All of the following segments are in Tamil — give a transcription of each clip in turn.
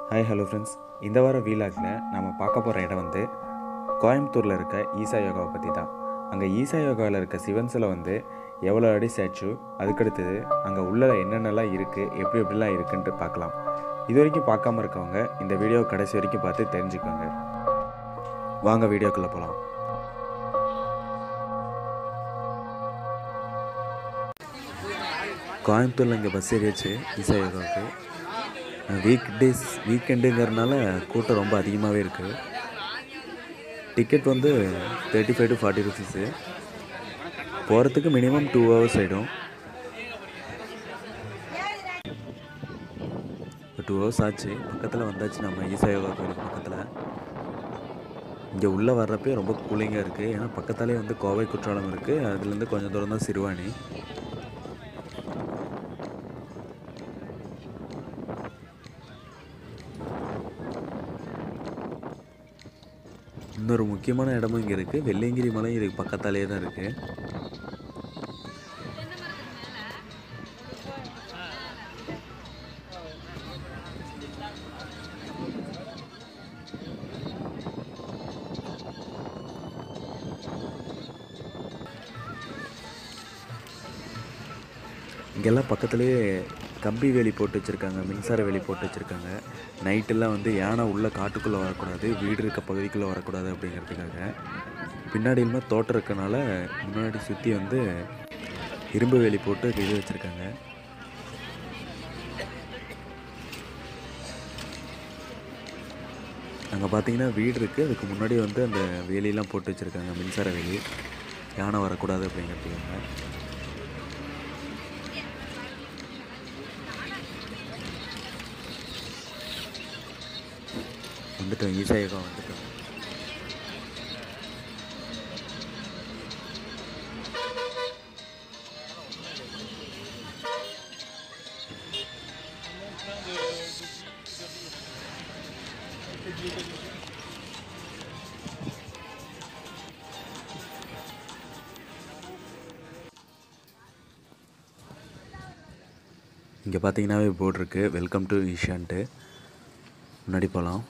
ஹாய் ஹலோ ஃப்ரெண்ட்ஸ் இந்த வார வீலாகில் நம்ம பார்க்க போகிற இடம் வந்து கோயம்புத்தூரில் இருக்க ஈசா யோகாவை பற்றி தான் அங்கே ஈசா யோகாவில் இருக்க சிவன் சிலை வந்து எவ்வளோ அடி ஸ்டாச்சு அதுக்கடுத்தது அங்கே உள்ள என்னென்னலாம் இருக்குது எப்படி எப்படிலாம் இருக்குன்ட்டு பார்க்கலாம் இது வரைக்கும் பார்க்காம இருக்கவங்க இந்த வீடியோ கடைசி வரைக்கும் பார்த்து தெரிஞ்சுக்கோங்க வாங்க வீடியோக்குள்ளே போகலாம் கோயம்புத்தூரில் இங்கே பஸ் ஏறியாச்சு ஈசா யோகாவுக்கு வீக் டேஸ் வீக்கெண்டுங்கிறதுனால கூட்டம் ரொம்ப அதிகமாகவே இருக்குது டிக்கெட் வந்து thirty five to forty rupees போகிறதுக்கு மினிமம் டூ ஹவர்ஸ் ஆகிடும் இப்போ டூ ஹவர்ஸ் ஆச்சு பக்கத்தில் வந்தாச்சு நம்ம ஈசா யோகா கோயிலுக்கு பக்கத்தில் இங்கே உள்ளே வர்றப்பே ரொம்ப கூலிங்காக இருக்குது ஏன்னா பக்கத்தாலே வந்து கோவை குற்றாலம் இருக்குது அதுலேருந்து கொஞ்சம் தூரம் தான் சிறுவாணி இன்னொரு முக்கியமான இடமும் இங்கே இருக்குது வெள்ளையங்கிரி மலை இதுக்கு பக்கத்தாலே தான் இருக்குது இங்கெல்லாம் பக்கத்துலேயே கம்பி வேலி போட்டு வச்சுருக்காங்க மின்சார வேலி போட்டு வச்சுருக்காங்க நைட்டெல்லாம் வந்து யானை உள்ளே காட்டுக்குள்ளே வரக்கூடாது வீடு இருக்க பகுதிக்குள்ளே வரக்கூடாது அப்படிங்கிறதுக்காக பின்னாடி இல்லாமல் தோட்டம் இருக்கனால முன்னாடி சுற்றி வந்து இரும்பு வேலி போட்டு இது வச்சுருக்காங்க அங்கே பார்த்தீங்கன்னா வீடு இருக்குது அதுக்கு முன்னாடி வந்து அந்த வேலியெல்லாம் போட்டு வச்சுருக்காங்க மின்சார வேலி யானை வரக்கூடாது அப்படிங்கிறதுக்காக வந்துட்டோம் ஈசா யோகா வந்துட்டோம் இங்கே பார்த்தீங்கன்னாவே போர்டு இருக்குது வெல்கம் டு ஈஷான்ட்டு முன்னாடி போகலாம்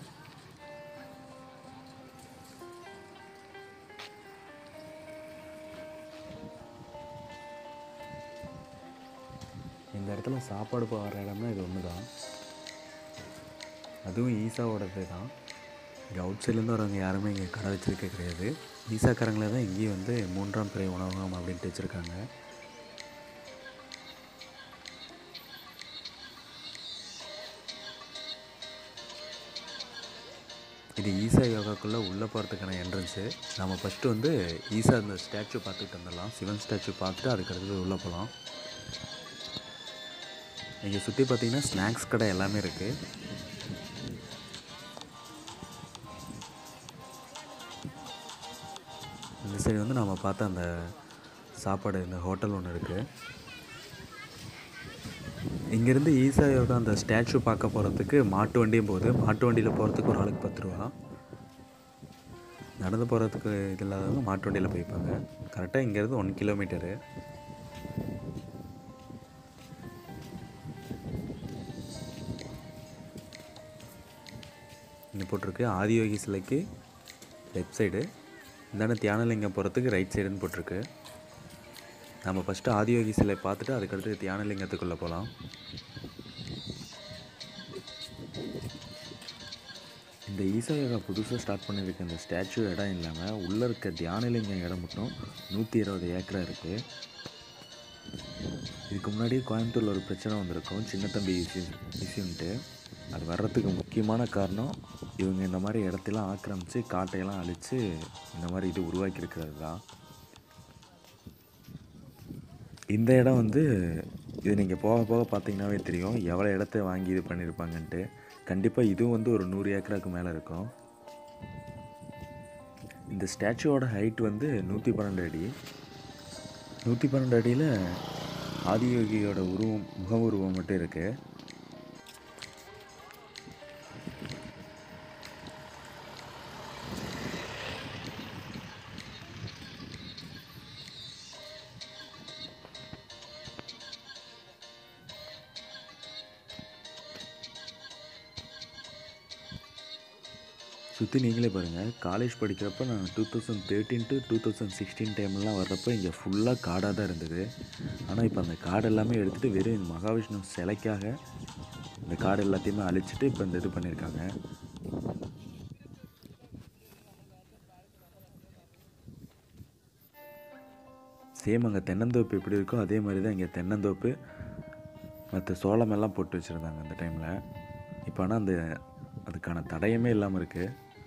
இந்த இடத்துல சாப்பாடு போகிற இடம்னா இது ஒன்று தான் அதுவும் ஈசாவோடது தான் இங்கே அவுட் சைட்லேருந்து வரவங்க யாருமே இங்கே கடை வச்சிருக்க கிடையாது ஈசாக்காரங்களே தான் இங்கேயும் வந்து மூன்றாம் பிறை உணவகம் அப்படின்ட்டு வச்சுருக்காங்க இது ஈசா யோகாக்குள்ளே உள்ளே போகிறதுக்கான என்ட்ரன்ஸு நம்ம ஃபஸ்ட்டு வந்து ஈசா அந்த ஸ்டாச்சு பார்த்துட்டு வந்துடலாம் சிவன் ஸ்டாச்சு பார்த்துட்டு அதுக்கு அடுத்தது உள்ளே போகலாம் இங்கே சுற்றி பார்த்தீங்கன்னா ஸ்நாக்ஸ் கடை எல்லாமே இருக்குது இந்த சைடு வந்து நம்ம பார்த்த அந்த சாப்பாடு இந்த ஹோட்டல் ஒன்று இருக்குது இங்கேருந்து ஈசா யோகா அந்த ஸ்டாச்சு பார்க்க போகிறதுக்கு மாட்டு வண்டியும் போகுது மாட்டு வண்டியில் போகிறதுக்கு ஒரு ஆளுக்கு பத்து ரூபா நடந்து போகிறதுக்கு இது இல்லாதவங்க மாட்டு வண்டியில் போய்ப்பாங்க கரெக்டாக இங்கேருந்து ஒன் கிலோமீட்டரு இங்கே போட்டிருக்கு ஆதியோகி சிலைக்கு லெஃப்ட் சைடு இந்தாண்ட தியானலிங்கம் போகிறதுக்கு ரைட் சைடுன்னு போட்டிருக்கு நம்ம ஃபஸ்ட்டு ஆதியோகி சிலை பார்த்துட்டு அதுக்கடுத்து தியானலிங்கத்துக்குள்ளே போகலாம் இந்த ஈசா யோகா புதுசாக ஸ்டார்ட் பண்ணியிருக்க இந்த ஸ்டாச்சு இடம் இல்லாமல் உள்ளே இருக்க தியானலிங்கம் இடம் மட்டும் நூற்றி இருபது ஏக்கரா இருக்குது இதுக்கு முன்னாடி கோயம்புத்தூரில் ஒரு பிரச்சனை வந்திருக்கும் சின்ன தம்பி இசி இசின்ட்டு அது வர்றதுக்கு முக்கியமான காரணம் இவங்க இந்த மாதிரி இடத்தெல்லாம் ஆக்கிரமித்து காட்டையெல்லாம் அழித்து இந்த மாதிரி இது உருவாக்கியிருக்கிறது தான் இந்த இடம் வந்து இது நீங்கள் போக போக பார்த்தீங்கன்னாவே தெரியும் எவ்வளோ இடத்த வாங்கி இது பண்ணியிருப்பாங்கன்ட்டு கண்டிப்பாக இதுவும் வந்து ஒரு நூறு ஏக்கராக்கு மேலே இருக்கும் இந்த ஸ்டாச்சுவோட ஹைட் வந்து நூற்றி பன்னெண்டு அடி நூற்றி பன்னெண்டு அடியில் ஆதியோகியோட உருவம் முக உருவம் மட்டும் இருக்குது சுற்றி நீங்களே பாருங்கள் காலேஜ் படிக்கிறப்ப நான் two thousand thirteen to two thousand sixteen டைம்லாம் வர்றப்போ இங்கே ஃபுல்லாக காடாக தான் இருந்தது ஆனால் இப்போ அந்த காடு எல்லாமே எடுத்துகிட்டு வெறும் இந்த மகாவிஷ்ணு சிலைக்காக இந்த காடு எல்லாத்தையுமே அழிச்சிட்டு இப்போ இந்த இது பண்ணியிருக்காங்க சேம் அங்கே தென்னந்தோப்பு எப்படி இருக்கோ அதே மாதிரி தான் இங்கே தென்னந்தோப்பு மற்ற சோளம் எல்லாம் போட்டு வச்சுருந்தாங்க அந்த டைமில் இப்போ ஆனால் அந்த அதுக்கான தடயமே இல்லாமல் இருக்குது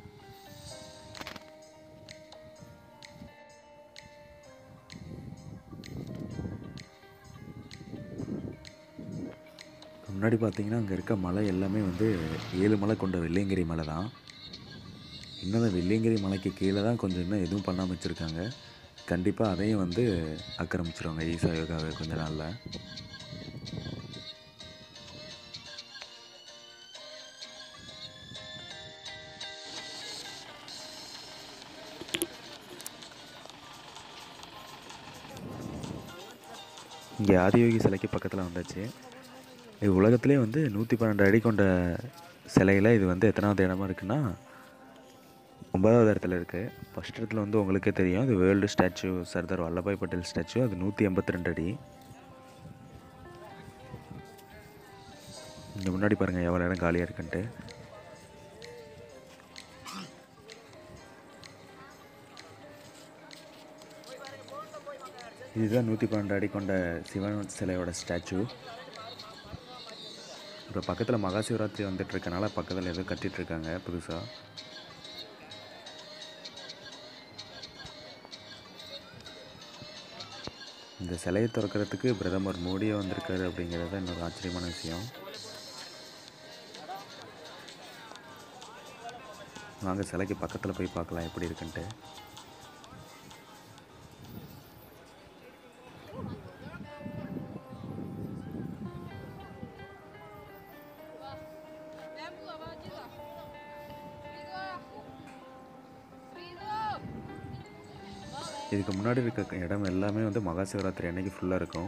முன்னாடி பார்த்தீங்கன்னா அங்கே இருக்க மலை எல்லாமே வந்து ஏழு மலை கொண்ட வெள்ளையங்கிரி மலை தான் இன்னும் அந்த வெள்ளையங்கிரி மலைக்கு கீழே தான் கொஞ்சம் இன்னும் எதுவும் பண்ணாமல் வச்சுருக்காங்க கண்டிப்பாக அதையும் வந்து ஆக்கிரமிச்சிருவாங்க ஈசா யோகாவை கொஞ்ச நாளில் இங்கே ஆதியோகி சிலைக்கு பக்கத்தில் வந்தாச்சு இது உலகத்திலே வந்து நூற்றி பன்னெண்டு அடி கொண்ட சிலையில் இது வந்து எத்தனாவது இடமா இருக்குன்னா ஒன்பதாவது இடத்துல இருக்குது ஃபஸ்ட் இடத்துல வந்து உங்களுக்கே தெரியும் இது world statue Sardar Vallabhbhai Patel statue அது நூற்றி எண்பத்தி ரெண்டு அடி இங்கே முன்னாடி பாருங்கள் எவ்வளோ இடம் காலியாக இருக்குன்ட்டு இதுதான் நூற்றி பன்னெண்டு அடி கொண்ட சிவன் சிலையோட ஸ்டாச்சு இப்போ பக்கத்தில் மகா சிவராத்திரி வந்துட்டு இருக்கனால பக்கத்தில் ஏதோ கட்டிட்டு இருக்காங்க புதுசாக இந்த சிலையை திறக்கிறதுக்கு பிரதமர் மோடியே வந்திருக்காரு அப்படிங்கிறது தான் இன்னொரு ஆச்சரியமான விஷயம் வாங்க சிலைக்கு பக்கத்தில் போய் பார்க்கலாம் எப்படி இருக்குன்ட்டு இதுக்கு முன்னாடி இருக்க இடம் எல்லாமே வந்து மகா சிவராத்திரி அன்னைக்கு ஃபுல்லாக இருக்கும்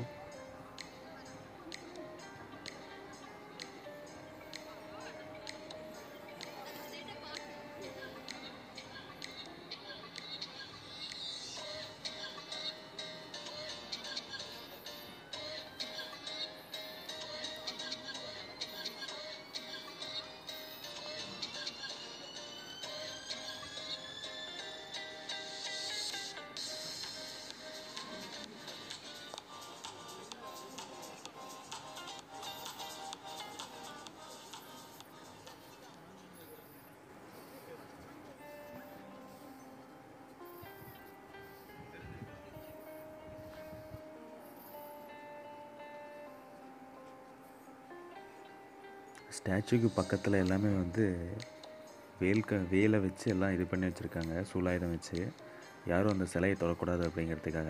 ஸ்டாச்சுக்கு பக்கத்தில் எல்லாமே வந்து வேல் க வேலை வச்சு எல்லாம் இது பண்ணி வச்சுருக்காங்க சூலாயுதம் வச்சு யாரும் அந்த சிலையை தொடக்கூடாது அப்படிங்கிறதுக்காக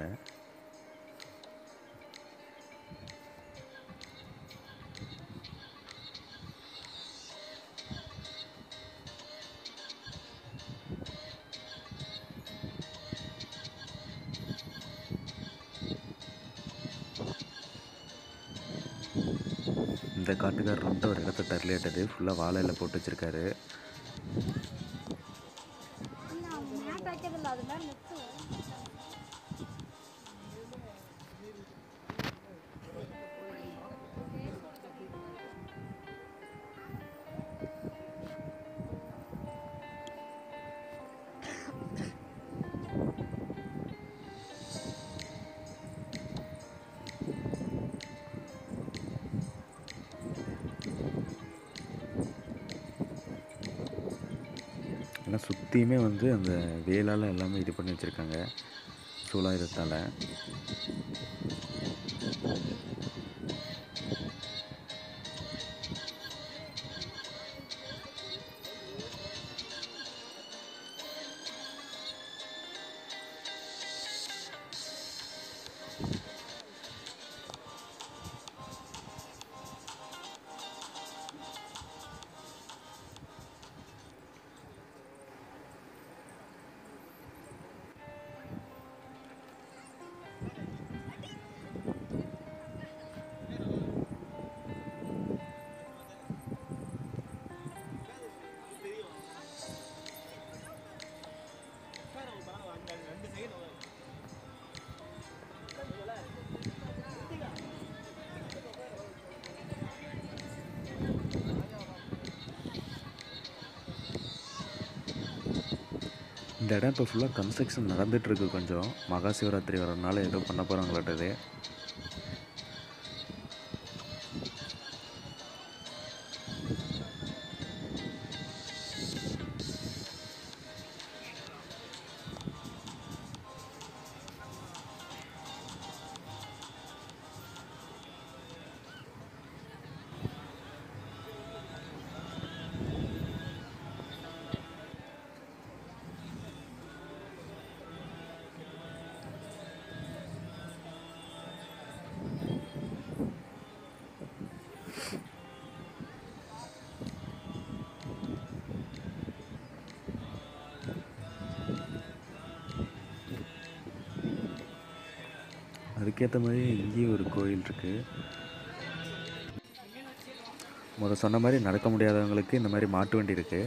இந்த காட்டுக்காரர் வந்து ஒரு இடத்த தரலேட்டது ஃபுல்லாக வாழையில் போட்டு வச்சுருக்காரு ಮ್ಯಾಟ್ ಹಾಕಿದಿಲ್ಲ ಅದನ್ನ ನೆಕ್ಸ್ಟ್ ஏன்னா சுற்றியுமே வந்து அந்த வேலால் எல்லாமே இது பண்ணி வச்சுருக்காங்க சூலாயுதத்தால் இடம் இப்போ ஃபுல்லாக கன்ஸ்ட்ரக்ஷன் நடந்துகிட்ருக்கு கொஞ்சம் மகா சிவராத்திரி வரனால ஏதோ பண்ண போகிறாங்களாட்டது அதுக்கேற்ற மாதிரி இங்கேயும் ஒரு கோயில் இருக்குது முத சொன்ன மாதிரி நடக்க முடியாதவங்களுக்கு இந்த மாதிரி மாட்டு வண்டி இருக்குது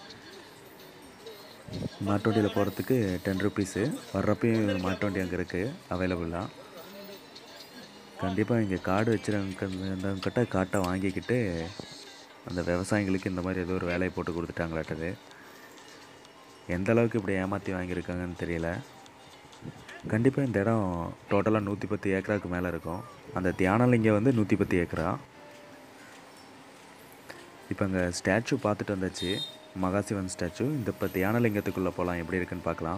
மாட்டு வண்டியில் போகிறதுக்கு டென் ருபீஸு வர்றப்பையும் மாட்டு வண்டி அங்கே இருக்குது அவைலபிளாக கண்டிப்பாக இங்கே காடு வச்சுருக்கிட்ட காட்டை வாங்கிக்கிட்டு அந்த விவசாயிங்களுக்கு இந்த மாதிரி ஏதோ ஒரு வேலையை போட்டு கொடுத்துட்டாங்களாட்டது எந்த அளவுக்கு இப்படி ஏமாற்றி வாங்கியிருக்காங்கன்னு தெரியல கண்டிப்பாக இந்த இடம் டோட்டலாக நூற்றி பத்து ஏக்கராவுக்கு மேலே இருக்கும் அந்த தியானலிங்கம் வந்து நூற்றி பத்து ஏக்கரா இப்போ அங்கே ஸ்டாச்சு பார்த்துட்டு வந்தாச்சு மகாசிவன் ஸ்டாச்சு இந்த இப்போ தியானலிங்கத்துக்குள்ளே போகலாம் எப்படி இருக்குன்னு பார்க்கலாம்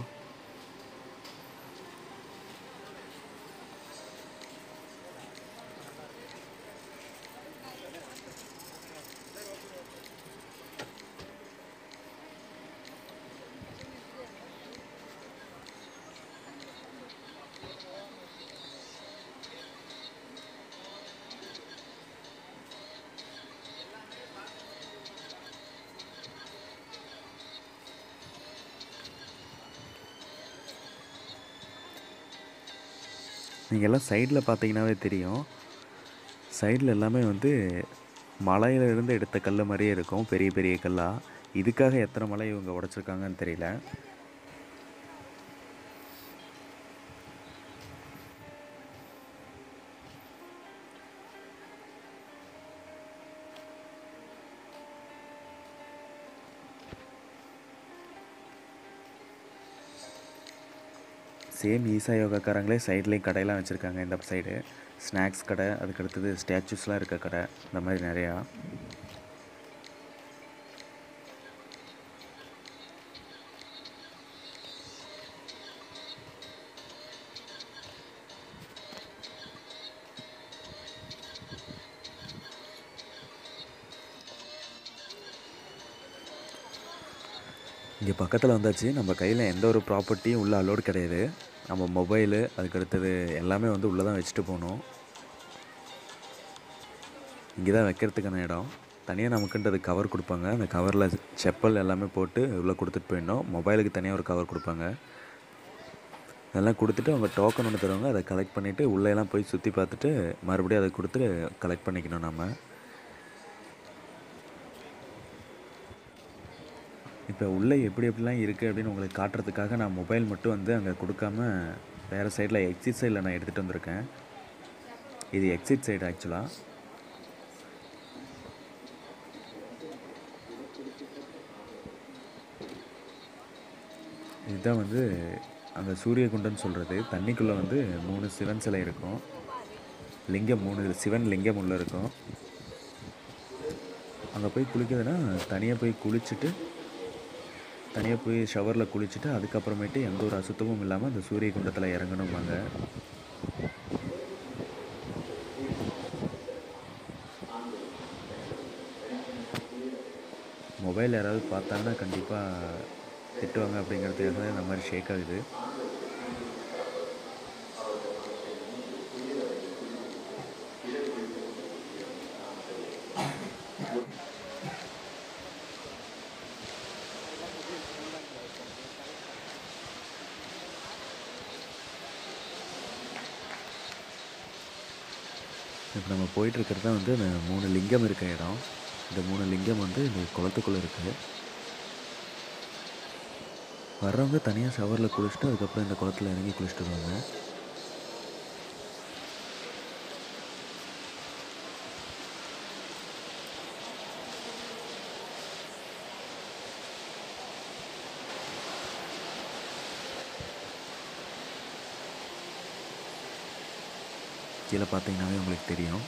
நீங்கள் எல்லாம் சைடில் பார்த்தீங்கன்னாவே தெரியும் சைடில் எல்லாமே வந்து மலையில இருந்து எடுத்த கல் மாதிரியே இருக்கும் பெரிய பெரிய கல்லாக இதுக்காக எத்தனை மலை இவங்க உடைச்சிருக்காங்கன்னு தெரியல சேம் ஈசா யோகாக்காரங்களே சைட்லேயும் கடையெல்லாம் வச்சுருக்காங்க இந்த சைடு ஸ்நாக்ஸ் கடை அதுக்கு அடுத்தது ஸ்டாச்சூஸ்லாம் இருக்க கடை இந்த மாதிரி நிறையா இங்கே பக்கத்தில் வந்தாச்சு நம்ம கையில் எந்த ஒரு ப்ராப்பர்ட்டியும் உள்ள அலோடு கிடையாது நம்ம மொபைலு அதுக்கு அடுத்தது எல்லாமே வந்து உள்ளே தான் வச்சுட்டு போகணும் இங்கே தான் வைக்கிறதுக்கான இடம் தனியாக நமக்குன்றது கவர் கொடுப்பாங்க அந்த கவரில் செப்பல் எல்லாமே போட்டு உள்ளே கொடுத்துட்டு போயிடணும் மொபைலுக்கு தனியாக ஒரு கவர் கொடுப்பாங்க அதெல்லாம் கொடுத்துட்டு அவங்க டோக்கன் ஒன்று தருவாங்க அதை கலெக்ட் பண்ணிவிட்டு உள்ளேலாம் போய் சுற்றி பார்த்துட்டு மறுபடியும் அதை கொடுத்து கலெக்ட் பண்ணிக்கணும் நம்ம இப்போ உள்ளே எப்படி எப்படிலாம் இருக்குது அப்படின்னு உங்களுக்கு காட்டுறதுக்காக நான் மொபைல் மட்டும் வந்து அங்கே கொடுக்காம வேறு சைடில் எக்ஸிட் சைடில் நான் எடுத்துகிட்டு வந்திருக்கேன் இது எக்ஸிட் சைடு ஆக்சுவலாக இதுதான் வந்து அந்த சூரியகுண்டன்னு சொல்கிறது தண்ணிக்குள்ளே வந்து மூணு சிவன் சிலை இருக்கும் லிங்கம் மூணு சிவன் லிங்கம் உள்ளே இருக்கும் அங்கே போய் குளிக்கிறதுனா தனியாக போய் குளிச்சுட்டு தனியாக போய் ஷவரில் குளிச்சுட்டு அதுக்கப்புறமேட்டு எந்த ஒரு அசுத்தமும் இல்லாமல் அந்த சூரிய குண்டத்தில் இறங்கணுமாங்க மொபைல் யாராவது பார்த்தாங்கன்னா கண்டிப்பாக திட்டுவாங்க அப்படிங்கிறதுக்காக தான் இந்த மாதிரி ஷேக் ஆகுது இப்போ நம்ம போயிட்டுருக்கிறது தான் வந்து அந்த மூணு லிங்கம் இருக்க இடம் இந்த மூணு லிங்கம் வந்து இந்த குளத்துக்குள்ளே இருக்குது வர்றவங்க தனியாக ஷவரில் குளிச்சுட்டு அதுக்கப்புறம் இந்த குளத்துல இறங்கி குளிச்சுட்டு வருவாங்க கீழே பார்த்தீங்கன்னாவே உங்களுக்கு தெரியும்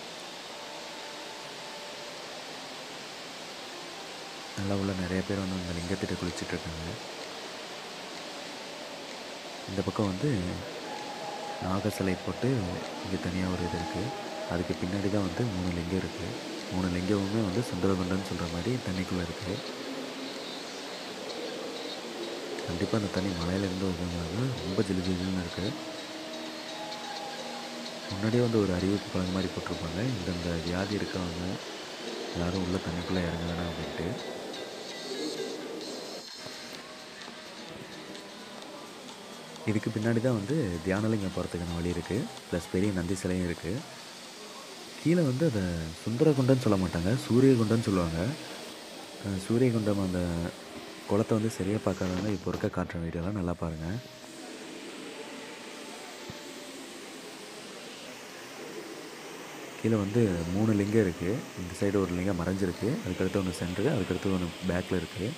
நல்லா உள்ள நிறைய பேர் வந்து இந்த லிங்கத்திட்ட குளிச்சுட்டு இருக்காங்க இந்த பக்கம் வந்து நாக சிலை போட்டு இங்கே தனியாக ஒரு இது இருக்குது அதுக்கு பின்னாடி தான் வந்து மூணு லிங்கம் இருக்குது மூணு லிங்கமுமே வந்து சுந்தரகுண்டம்னு சொல்கிற மாதிரி தண்ணிக்குள்ளே இருக்குது கண்டிப்பாக அந்த தண்ணி மலையிலேருந்து வருதுங்கிறது ரொம்ப ஜிலு ஜிலுன்னு இருக்குது முன்னாடியே வந்து ஒரு அறிவிப்பு பலன் மாதிரி போட்டிருப்பாங்க இந்தந்த வியாதி இருக்கவங்க யாரும் உள்ள தண்ணிக்குள்ளே இறங்க வேணாம் அப்படின்ட்டு இதுக்கு பின்னாடி தான் வந்து தியானலிங்கம் போகிறதுக்கான வழி இருக்குது ப்ளஸ் பெரிய நந்தி சிலையும் இருக்குது கீழே வந்து அதை சுந்தரகுண்டம்னு சொல்ல மாட்டாங்க சூரியகுண்டம்னு சொல்லுவாங்க அஹ் சூரியகுண்டம் அந்த குளத்தை வந்து சரியாக பார்க்காதவங்க இப்போ இருக்க காட்டுற வீடியோலாம் நல்லா பாருங்கள் கீழே வந்து மூணு லிங்கம் இருக்குது இந்த சைடு ஒரு லிங்கம் மறைஞ்சிருக்கு அதுக்கடுத்து ஒன்று சென்டரு அதுக்கடுத்து ஒன்று பேக்கில் இருக்குது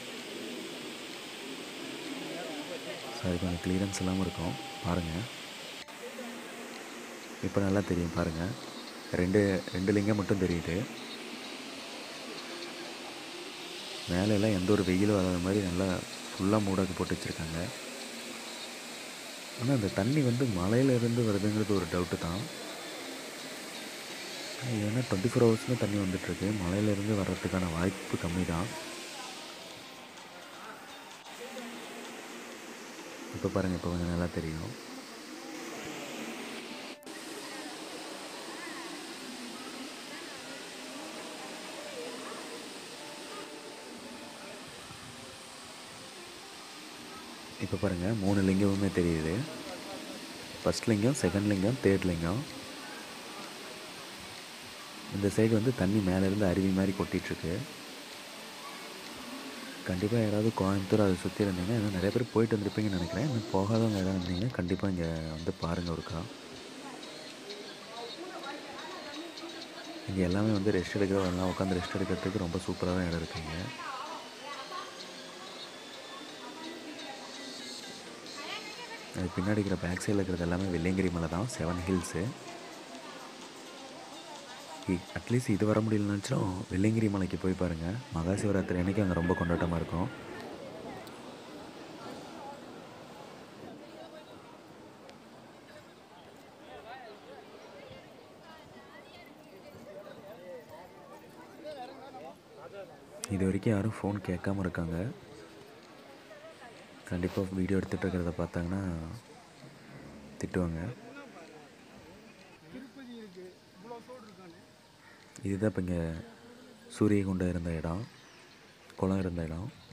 சாரி கொஞ்சம் கிளியரன்ஸ் இல்லாமல் இருக்கும் பாருங்கள் இப்போ நல்லா தெரியும் பாருங்கள் ரெண்டு ரெண்டு லிங்கம் மட்டும் தெரியுது மேலே எல்லாம் எந்த ஒரு வெயிலும் வராத மாதிரி நல்லா ஃபுல்லாக மூடாக்கு போட்டு வச்சுருக்காங்க ஆனால் அந்த தண்ணி வந்து மலையிலேருந்து வருதுங்கிறது ஒரு டவுட்டு தான் ஏன்னா டுவெண்ட்டி ஃபோர் ஹவர்ஸுமே தண்ணி வந்துட்டுருக்கு மலையிலேருந்து வர்றதுக்கான வாய்ப்பு கம்மி தான் இப்போ பாருங்கள் இப்போ கொஞ்சம் நல்லா தெரியும் இப்போ பாருங்கள் மூணு லிங்கமுமே தெரியுது ஃபஸ்ட் லிங்கம் செகண்ட் லிங்கம் தேர்ட் லிங்கம் இந்த சைடு வந்து தண்ணி மேலேருந்து அருவி மாதிரி கொட்டிகிட்ருக்கு கண்டிப்பாக யாராவது கோயம்புத்தூர் அதை சுற்றி இருந்தீங்க இன்னும் நிறைய பேர் போயிட்டு வந்திருப்பீங்கன்னு நினைக்கிறேன் இன்னும் போகாதவங்க யாராவது இருந்தீங்கன்னா கண்டிப்பாக இங்கே வந்து பாருங்கள் ஒருக்கா இங்கே எல்லாமே வந்து ரெஸ்ட் எடுக்கிறவங்கலாம் உட்காந்து ரெஸ்ட் எடுக்கிறதுக்கு ரொம்ப சூப்பரான இடம் இருக்குங்க அது பின்னாடி இருக்கிற பேக் சைடில் இருக்கிறது எல்லாமே வெள்ளையங்கிரி மலை தான் செவன் ஹில்ஸு அட்லீஸ்ட் இது வர முடியலனாச்சும் வெள்ளையங்கிரி மலைக்கு போய் பாருங்கள் மகா சிவராத்திரி அன்னைக்கு அங்கே ரொம்ப கொண்டாட்டமாக இருக்கும் இது வரைக்கும் யாரும் ஃபோன் கேட்காம இருக்காங்க கண்டிப்பாக வீடியோ எடுத்துகிட்டு இருக்கிறத பார்த்தாங்கன்னா திட்டுவாங்க இதுதான் இப்போ இங்கே சூரியகுண்டம் இருந்த இடம் குளம் இருந்த இடம்